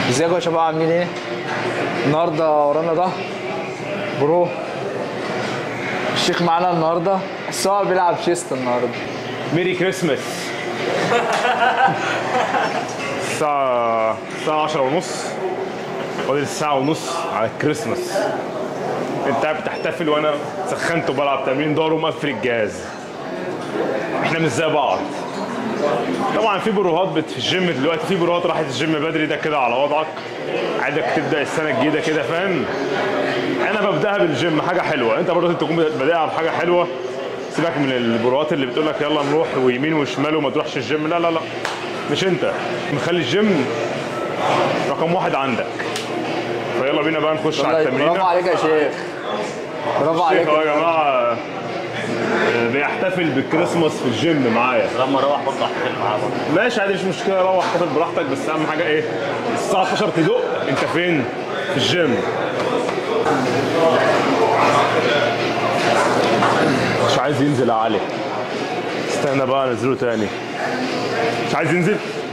ازيكم يا شباب عاملين ايه؟ النهارده ورانا ده برو الشيخ معانا النهارده بس هو بيلعب شيست النهارده ميري كريسماس الساعة الساعة عشرة ونص فاضل ساعة ونص على الكريسماس انت قاعد بتحتفل وانا سخنت وبلعب تمرين دار ومقفل الجهاز احنا مش زي بعض طبعا في بروهات بت في الجيم دلوقتي في بروهات راحت الجيم بدري ده كده على وضعك عايزك تبدا السنه الجديده كده فاهم انا ببداها بالجيم حاجه حلوه انت برضه تكون بادئها بحاجه حلوه سيبك من البروهات اللي بتقول لك يلا نروح ويمين وشمال وما تروحش الجيم لا لا لا مش انت مخلي الجيم رقم واحد عندك فيلا بينا بقى نخش على برافو التمرين عليك يا شيخ برافو عليك يا جماعه آه، بيحتفل بالكريسماس في الجيم معايا لما اروح برضه احتفل معاه برضه ماشي عادي مش مشكله روح احتفل براحتك بس اهم حاجه ايه الساعه 12 تدق انت فين في الجيم مش عايز ينزل يا علي استنى بقى انزله تاني مش عايز ينزل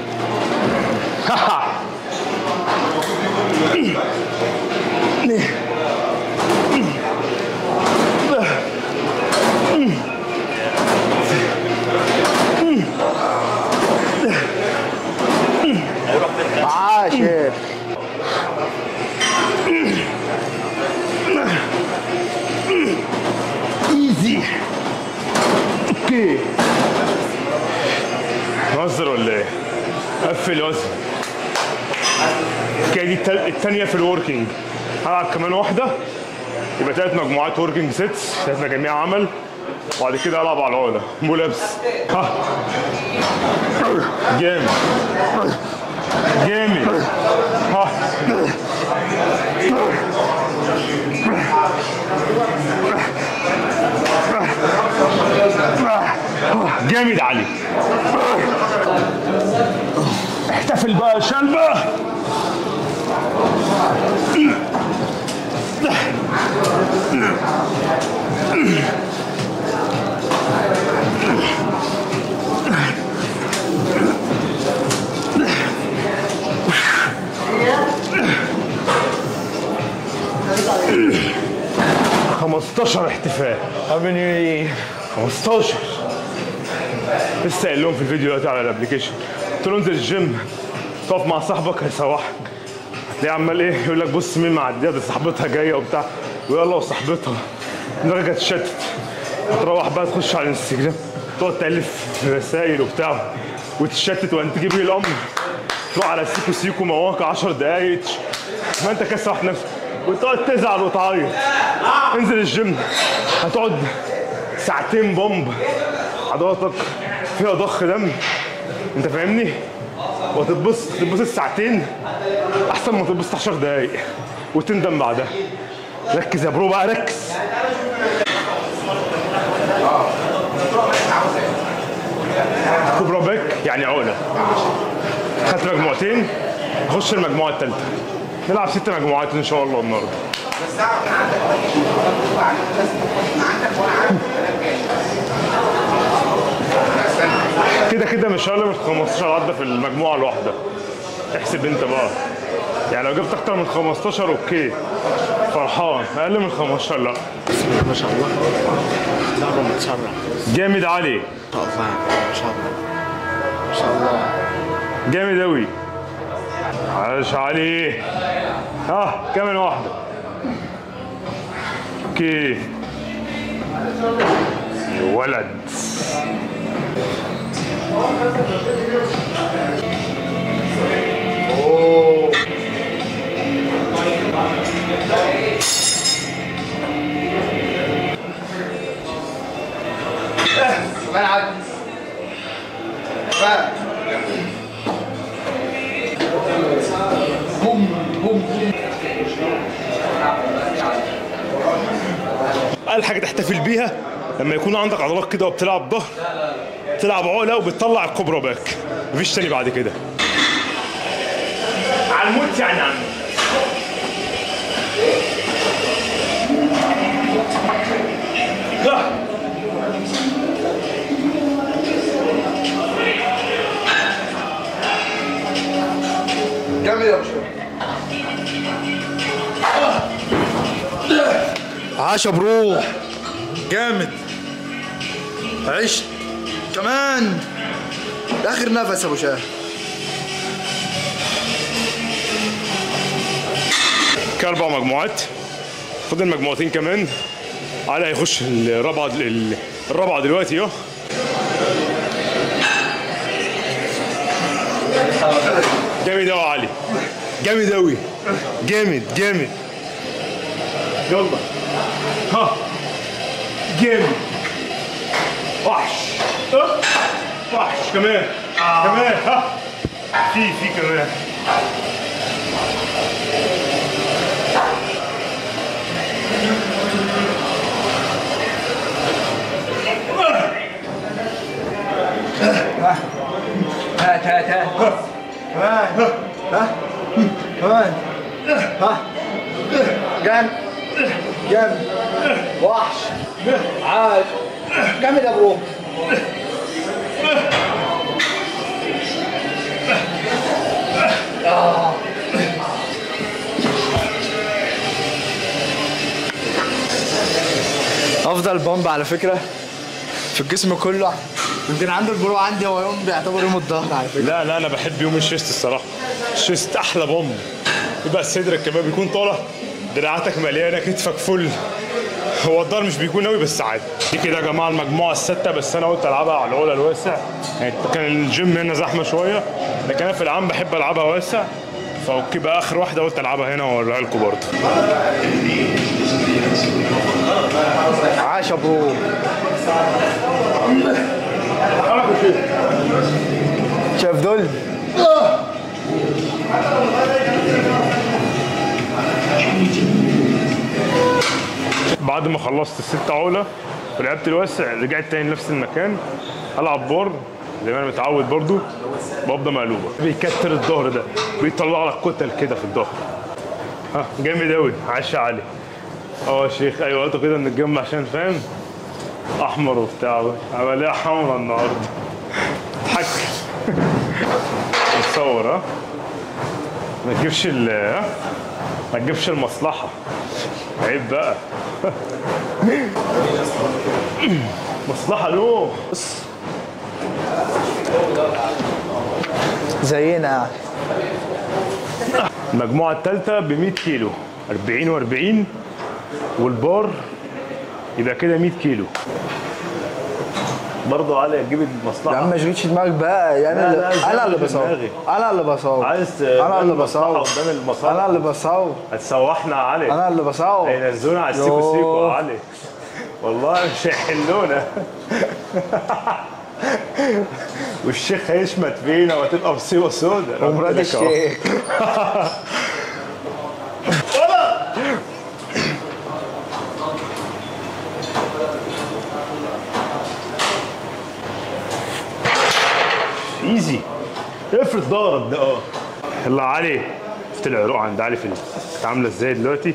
معاه يا شيخ ايزي اوكي نهزر ولا ايه؟ قفل وزن كده دي التل- التانية في الوركينج هلعب كمان واحدة يبقى تلات مجموعات وركينج سيتس تلات مجاميع عمل وبعد كده العب على العقلة ملابس ها جامد جامد ها جامد علي احتفل بقى يا شلبة خمستاشر احتفال هابي نيو يير 15 لسه قايل لهم في الفيديو دلوقتي على الابلكيشن قلت له انزل الجيم تقف مع صاحبك هيسوحك هتلاقيه عمال ايه يقول لك بص مين معديه ده صاحبتها جايه وبتاع ويلا وصاحبتها درجه تشتت هتروح بقى تخش على الانستجرام تقعد تالف في رسائل وبتاع وتشتت وانت تجيب ايه الامر تروح على سيكو سيكو مواقع 10 دقايق ما انت كسرت نفسك وتقعد تزعل وتعيط انزل الجيم هتقعد ساعتين بومب عضلاتك فيها ضخ دم انت فاهمني وتتبسط تتبسط ساعتين احسن ما تتبسط 10 دقايق وتندم بعدها ركز يا برو بقى ركز كوبرا باك يعني عقله خدت مجموعتين نخش المجموعه الثالثه نلعب ست مجموعات ان شاء الله النهارده كده كده مش اقل من 15 عدة في المجموعة الواحدة احسب انت بقى يعني لو جبت اكتر من 15 اوكي فرحان اقل من 15 لا ما شاء الله ضربه متسرع جامد علي ما شاء الله ما شاء الله ما شاء الله جامد اوي عاش علي ها كمان واحدة اوكي يا ولد كمان عدي بقى بوم بوم اقل حاجه تحتفل بيها لما يكون عندك عضلات كده وبتلعب ظهر تلعب عقله وبتطلع الكوبرا باك مفيش تاني بعد كده على الموت يعني عم جامد يا باشا عاش يا برو جامد عشت كمان اخر نفس يا ابو شاه كاربع مجموعات فاضل مجموعتين كمان علي هيخش الرابعه ال- الرابعه دلوقتي اهو جامد قوي علي جامد قوي جامد جامد يلا ها جامد وحش اه. وحش كمان كمان ها في في كمان هات هات هات كمان ها كمان ها جامد جامد وحش عاش جامد يا برو آه. افضل بامب على فكره في الجسم كله يمكن عنده البرو عندي هو يوم بيعتبر يوم الظهر على فكره لا لا انا بحب يوم الشيست الصراحه الشيست احلى بوم يبقى صدرك كمان بيكون طالع دراعاتك مليانه كتفك فل هو الظهر مش بيكون قوي بس عادي دي كده يا جماعه المجموعه السته بس انا قلت العبها على العلا الواسع يعني كان الجيم هنا زحمه شويه لكن انا في العام بحب العبها واسع فاوكي بقى اخر واحده قلت العبها هنا واوريها لكم برضه عاش يا برو شايف دول بعد ما خلصت الست عقله ولعبت الواسع رجعت تاني لنفس المكان العب بار زي ما انا متعود برضو بقبضه مقلوبه بيكتر الظهر ده بيطلع لك كتل كده في الظهر ها جامد قوي عاش يا علي اه يا شيخ ايوه قلت كده نتجمع عشان فاهم احمر وبتاع عمليه حمرا النهارده حك نصور ها ما تجيبش ال ها؟ ما تجيبش المصلحه عيب بقى مصلحة له زينا يعني المجموعة الثالثة ب 100 كيلو 40 و40 والبار يبقى كده 100 كيلو برضه علي تجيب يا عم المصلحة ما تشغلش دماغك بقى يعني لا، اللي- لا، انا اللي في بصور دماغي. انا اللي بصور عايز انا اللي المصلحة بصور قدام انا المصالح اللي بصور هتسوحنا يا علي انا اللي بصور هينزلونا على السيكو يوه. سيكو يا علي والله مش هيحلونا والشيخ هيشمت فينا وهتبقى مصيبه سودا ومراد الشيخ ايزي افرض ظهرك ده اه يلا يا علي شفت العروق عند علي في ال- كانت عامله ازاي دلوقتي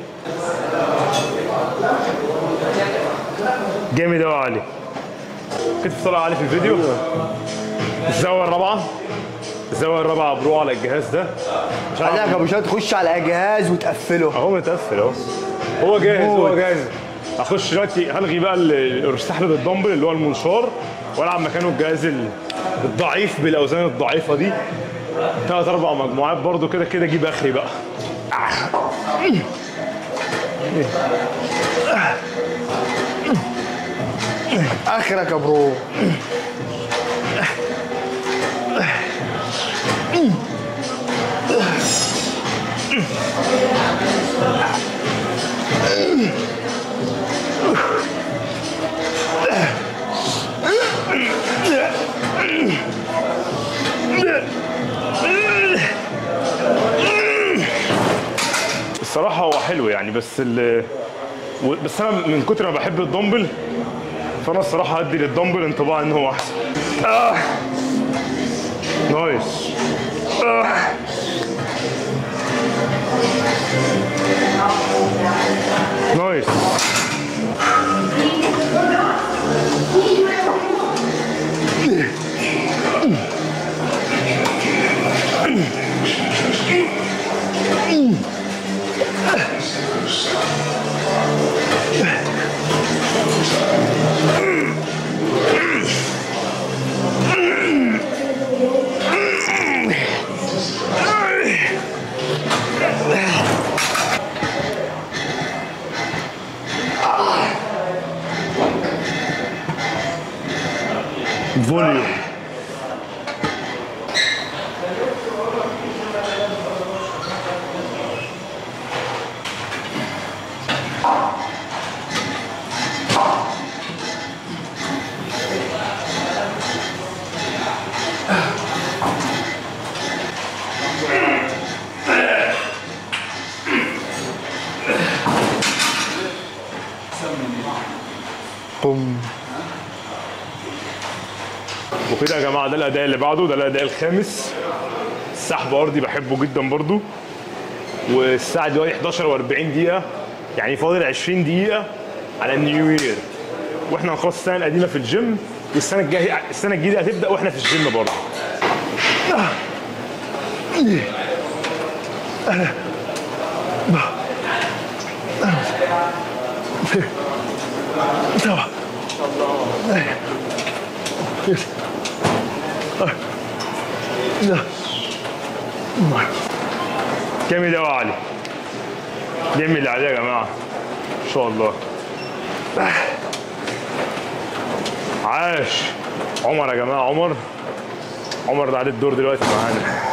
جامد قوي يا علي كنت طالع علي في الفيديو الزاويه الرابعه الزاويه الرابعه برو على الجهاز ده مش عارف عايزك يا ابو شاد تخش على جهاز وتقفله اهو متقفل اهو هو جاهز هو موت. جاهز اخش دلوقتي هلغي بقى ال- السحب بالدمبل اللي هو المنشار والعب مكانه الجهاز ال- الضعيف بالاوزان الضعيفه دي ثلاث اربع مجموعات برضو كده كده اجيب اخري بقى اخرك يا برو الصراحه هو حلو يعني بس ال و- بس انا من كتر ما بحب الدمبل فانا الصراحه هدي للدمبل انطباع ان هو احسن آه. نايس آه. نايس فوليوم بوم وكده يا جماعه ده الاداء اللي بعده ده الاداء الخامس السحب ارضي بحبه جدا برضو والساعه دلوقتي 11 و40 دقيقه يعني فاضل 20 دقيقه على النيو يير واحنا هنخلص السنه القديمه في الجيم والسنه الجايه السنه الجديده هتبدا واحنا في الجيم برضه كام ده يا علي جميل اللي عليه يا جماعه ان شاء الله عاش عمر يا جماعه عمر عمر ده عليه الدور دلوقتي معانا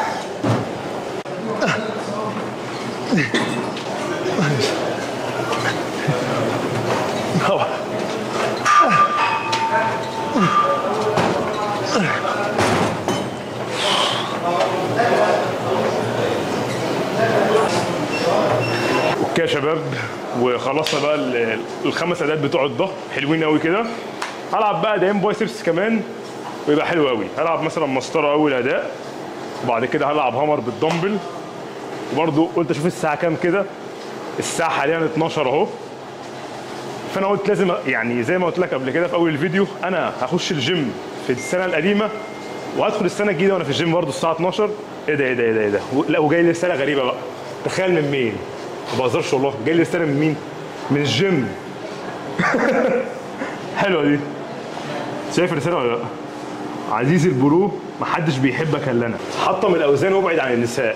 اوكي يا شباب وخلصنا بقى ال- الخمس اداءات بتوع الظهر حلوين قوي كده هلعب بقى اداءين بايسبس كمان ويبقى حلو قوي هلعب مثلا مسطره اول اداء وبعد كده هلعب هامر بالدمبل وبرضه قلت اشوف الساعه كام كده الساعه حاليا 12 اهو فانا قلت لازم يعني زي ما قلت لك قبل كده في اول الفيديو انا هخش الجيم في السنه القديمه وهدخل السنه الجديده وانا في الجيم برضه الساعه 12 ايه ده ايه ده ايه ده ايه ده و- لا وجاي لي رساله غريبه بقى تخيل من مين ما بهزرش والله جاي لي رساله من مين من الجيم حلوه دي شايف الرساله ولا لا عزيزي البرو محدش بيحبك الا انا حطم الاوزان وابعد عن النساء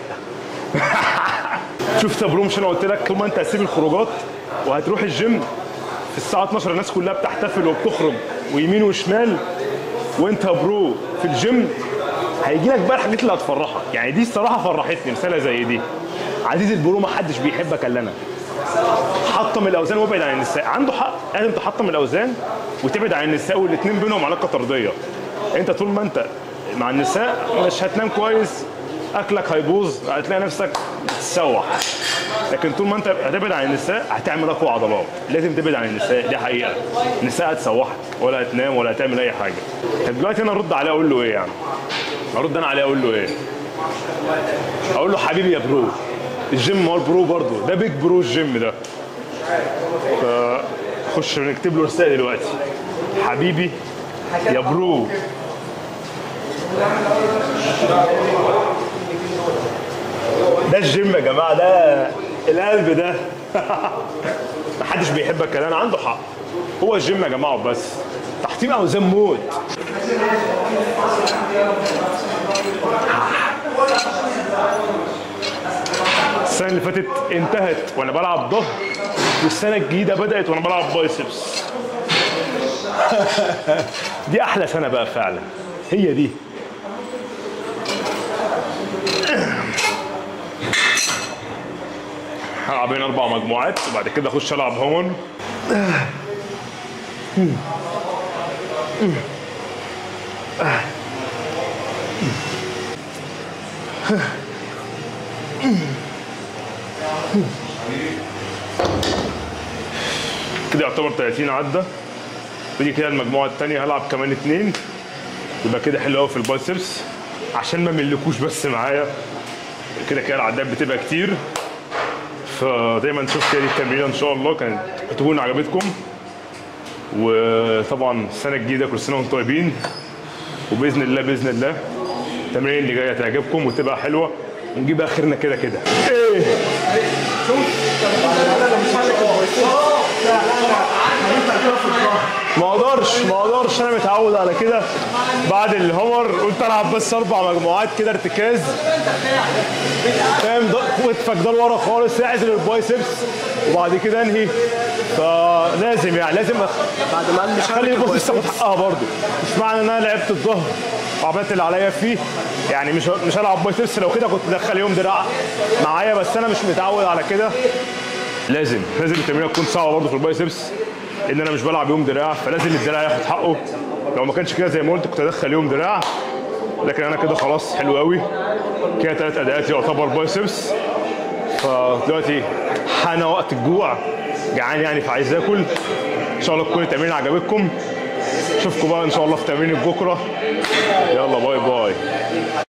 شفت يا برو مش انا قلت لك طول ما انت هتسيب الخروجات وهتروح الجيم في الساعه 12 الناس كلها بتحتفل وبتخرج ويمين وشمال وانت يا برو في الجيم هيجي لك بقى الحاجات اللي هتفرحك يعني دي الصراحه فرحتني رساله زي دي عزيزي البرو ما حدش بيحبك الا انا حطم الاوزان وابعد عن النساء عنده حق لازم تحطم الاوزان وتبعد عن النساء والاثنين بينهم علاقه طرديه انت طول ما انت مع النساء مش هتنام كويس اكلك هيبوظ هتلاقي نفسك بتتسوح لكن طول ما انت هتبعد عن النساء هتعمل اقوى عضلات لازم تبعد عن النساء دي حقيقه النساء هتسوحك ولا هتنام ولا هتعمل اي حاجه طب دلوقتي انا ارد عليه اقول له ايه يعني ارد انا عليه اقول له ايه اقول له حبيبي يا برو الجيم هو البرو برضه ده بيج برو الجيم ده فخش نكتب له رساله دلوقتي حبيبي يا برو ده الجيم يا جماعه ده القلب ده محدش بيحبك كلام عنده حق هو الجيم يا جماعه بس تحطيم اوزان موت السنه اللي فاتت انتهت وانا بلعب ظهر والسنه الجديده بدات وانا بلعب بايسبس دي احلى سنه بقى فعلا هي دي هلعب هنا اربع مجموعات وبعد كده اخش العب هون كده يعتبر 30 عدى ودي كده المجموعه الثانيه هلعب كمان اتنين يبقى كده حلو قوي في البايسبس عشان ما ملكوش بس معايا كده كده العدات بتبقى كتير فدايما نشوف كده دي التمرينه ان شاء الله كانت تكون عجبتكم وطبعا السنه الجديده كل سنه وانتم طيبين وباذن الله باذن الله التمرين اللي جايه تعجبكم وتبقى حلوه ونجيب اخرنا كده كده ايه ما اقدرش ما اقدرش انا متعود على كده بعد الهمر قلت العب بس اربع مجموعات كده ارتكاز فاهم ض- كتفك ده لورا خالص اعزل البايسبس وبعد كده انهي فلازم يعني لازم بعد ما قال مش خلي البايسبس تاخد حقها برضه مش معنى ان انا لعبت الظهر وعملت اللي عليا فيه يعني مش مش هلعب بايسبس لو كده كنت ادخل يوم دراع معايا بس انا مش متعود على كده لازم لازم التمرينه تكون صعبه برضه في البايسبس ان انا مش بلعب يوم دراع فلازم الدراع ياخد حقه لو ما كانش كده زي ما قلت كنت ادخل يوم دراع لكن انا كده خلاص حلو قوي كده ثلاث اداءات يعتبر بايسبس فدلوقتي حان وقت الجوع جعان يعني فعايز اكل ان شاء الله تكون التمرين عجبتكم اشوفكم بقى ان شاء الله في تمرين بكره يلا باي باي